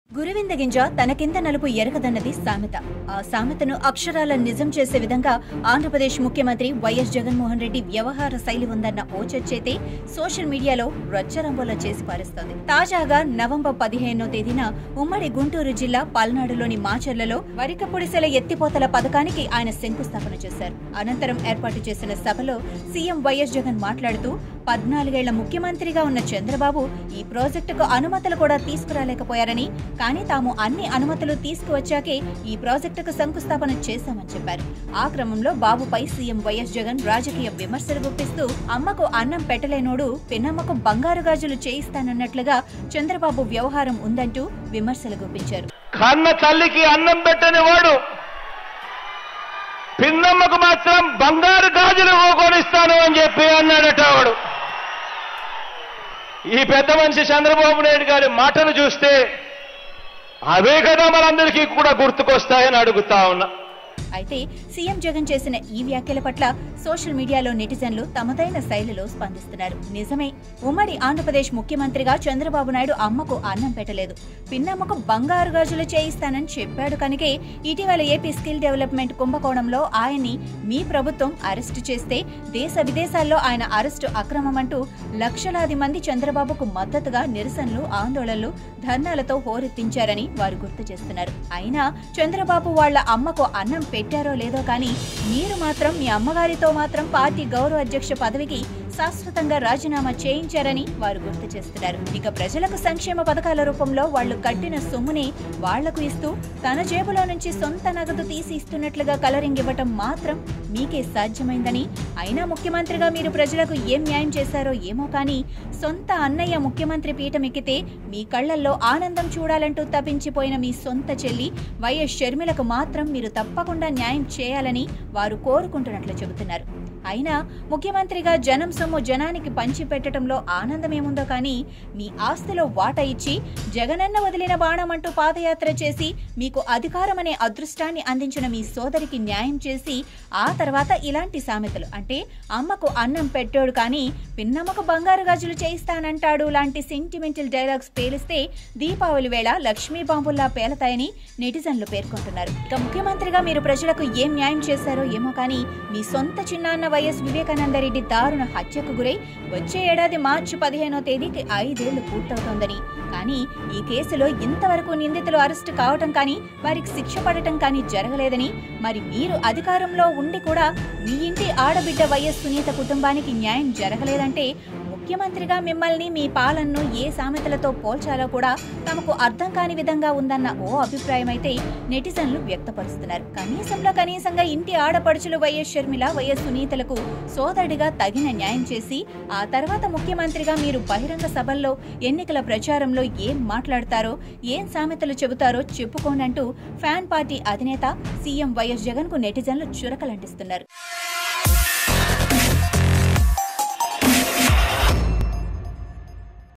గురువింద గింజ తన కింద నలుపు ఎరగదన్నది సామెత ఆ సామెతను అక్షరాల నిజం చేసే విధంగా ఆంధ్రప్రదేశ్ ముఖ్యమంత్రి వైఎస్ జగన్మోహన్ రెడ్డి వ్యవహార శైలి ఉందన్న ఓ చర్చైతే సోషల్ మీడియాలో రచ్చరంబోలా చేసి పారేస్తోంది తాజాగా నవంబర్ పదిహేనో తేదీన ఉమ్మడి గుంటూరు జిల్లా పల్నాడులోని మాచర్లలో వరిక పొడిసెల ఎత్తిపోతల పథకానికి ఆయన శంకుస్థాపన చేశారు అనంతరం ఏర్పాటు చేసిన సభలో సీఎం వైఎస్ జగన్ మాట్లాడుతూ పద్నాలుగేళ్ల ముఖ్యమంత్రిగా ఉన్న చంద్రబాబు ఈ ప్రాజెక్టుకు అనుమతులు కూడా తీసుకురాలేకపోయారని కానీ తాము అన్ని అనుమతులు తీసుకువచ్చాకే ఈ ప్రాజెక్టుకు శంకుస్థాపన చేశామని చెప్పారు ఆ క్రమంలో బాబుపై సీఎం వైఎస్ జగన్ రాజకీయ విమర్శలు గుప్పిస్తూ అమ్మకు అన్నం పెట్టలేనోడు పిన్నమ్మకు బంగారు గాజులు చేయిస్తానన్నట్లుగా చంద్రబాబు వ్యవహారం ఉందంటూ విమర్శలు గుప్పించారు కన్న తల్లికి అన్నం పెట్టని వాడు పిన్నమ్మకు మాత్రం బంగారు గాజులు కొనిస్తాను అని చెప్పి అన్నాడట వాడు ఈ పెద్ద మనిషి చంద్రబాబు నాయుడు గారి మాటలు చూస్తే అవే కదా మనందరికీ కూడా గుర్తుకొస్తాయని అడుగుతా ఉన్నా అయితే సీఎం జగన్ చేసిన ఈ వ్యాఖ్యల పట్ల సోషల్ మీడియాలో నెటిజన్లు తమదైన శైలిలో స్పందిస్తున్నారు నిజమే ఉమ్మడి ఆంధ్రప్రదేశ్ ముఖ్యమంత్రిగా చంద్రబాబు నాయుడు అమ్మకు అన్నం పెట్టలేదు పిన్నమ్మకు బంగారు గాజులు చేయిస్తానని చెప్పాడు కనుకే ఇటీవల ఏపీ స్కిల్ డెవలప్మెంట్ కుంభకోణంలో ఆయన్ని మీ ప్రభుత్వం అరెస్టు చేస్తే దేశ విదేశాల్లో ఆయన అరెస్టు అక్రమమంటూ లక్షలాది మంది చంద్రబాబుకు మద్దతుగా నిరసనలు ఆందోళనలు ధర్నాలతో హోరెత్తించారని వారు గుర్తు చేస్తున్నారు అయినా చంద్రబాబు వాళ్ళ అమ్మకు అన్నం పెట్టారో లేదో కానీ మీరు మాత్రం మీ అమ్మగారితో మాత్రం పార్టీ గౌరవ అధ్యక్ష పదవికి శాశ్వతంగా రాజీనామా చేయించారని వారు గుర్తు చేస్తున్నారు ఇక ప్రజలకు సంక్షేమ పథకాల రూపంలో వాళ్లు కట్టిన సొమ్ముని వాళ్లకు ఇస్తూ తన జేబులో నుంచి సొంత నగదు తీసి ఇస్తున్నట్లుగా కలరింగ్ ఇవ్వటం మాత్రం మీకే సాధ్యమైందని అయినా ముఖ్యమంత్రిగా మీరు ప్రజలకు ఏం న్యాయం చేశారో ఏమో కానీ సొంత అన్నయ్య ముఖ్యమంత్రి పీఠం ఎక్కితే మీ కళ్లల్లో ఆనందం చూడాలంటూ తప్పించిపోయిన మీ సొంత చెల్లి వైఎస్ షర్మిలకు మాత్రం మీరు తప్పకుండా న్యాయం చేయాలని వారు కోరుకుంటున్నట్లు చెబుతున్నారు అయినా ముఖ్యమంత్రిగా జనం సొమ్ము జనానికి పంచి పెట్టడంలో ఆనందమేముందో కానీ మీ ఆస్తిలో వాటా ఇచ్చి జగనన్న వదిలిన బాణం అంటూ పాదయాత్ర చేసి మీకు అధికారం అనే అదృష్టాన్ని అందించిన మీ సోదరికి న్యాయం చేసి ఆ తర్వాత ఇలాంటి సామెతలు అంటే అమ్మకు అన్నం పెట్టాడు కానీ పిన్నమ్మకు బంగారు గాజులు చేయిస్తానంటాడు లాంటి సెంటిమెంటల్ డైలాగ్స్ పేలిస్తే దీపావళి వేళ లక్ష్మీ బాంబుల్లా పేలతాయని నెటిజన్లు పేర్కొంటున్నారు ఇక ముఖ్యమంత్రిగా మీరు ప్రజలకు ఏం న్యాయం చేశారో ఏమో కానీ మీ సొంత చిన్నాన్న వైఎస్ వివేకానందరెడ్డి దారుణ హత్యకు గురై వచ్చే ఏడాది మార్చి పదిహేనో తేదీకి ఐదేళ్లు పూర్తవుతోందని కానీ ఈ కేసులో ఇంతవరకు నిందితులు అరెస్టు కావటం కానీ వారికి శిక్ష పడటం కానీ జరగలేదని మరి మీరు అధికారంలో ఉండి కూడా మీ ఇంటి ఆడబిడ్డ వైఎస్ సునీత కుటుంబానికి న్యాయం జరగలేదంటే ముఖ్యమంత్రిగా మిమ్మల్ని మీ పాలనను ఏ సామెతలతో పోల్చాలో కూడా తమకు అర్థం కాని విధంగా ఉందన్న ఓ అభిప్రాయం అయితే నెటిజన్లు వ్యక్తపరుస్తున్నారు కనీసంలో కనీసంగా ఇంటి ఆడపడుచులు వైఎస్ షర్మిల వైఎస్ సునీతలకు సోదరుడిగా తగిన న్యాయం చేసి ఆ తర్వాత ముఖ్యమంత్రిగా మీరు బహిరంగ సభల్లో ఎన్నికల ప్రచారంలో ఏం మాట్లాడతారో ఏం సామెతలు చెబుతారో చెప్పుకోనంటూ ఫ్యాన్ పార్టీ అధినేత సీఎం వైఎస్ జగన్ కు నెటిజన్లు చురకలంటిస్తున్నారు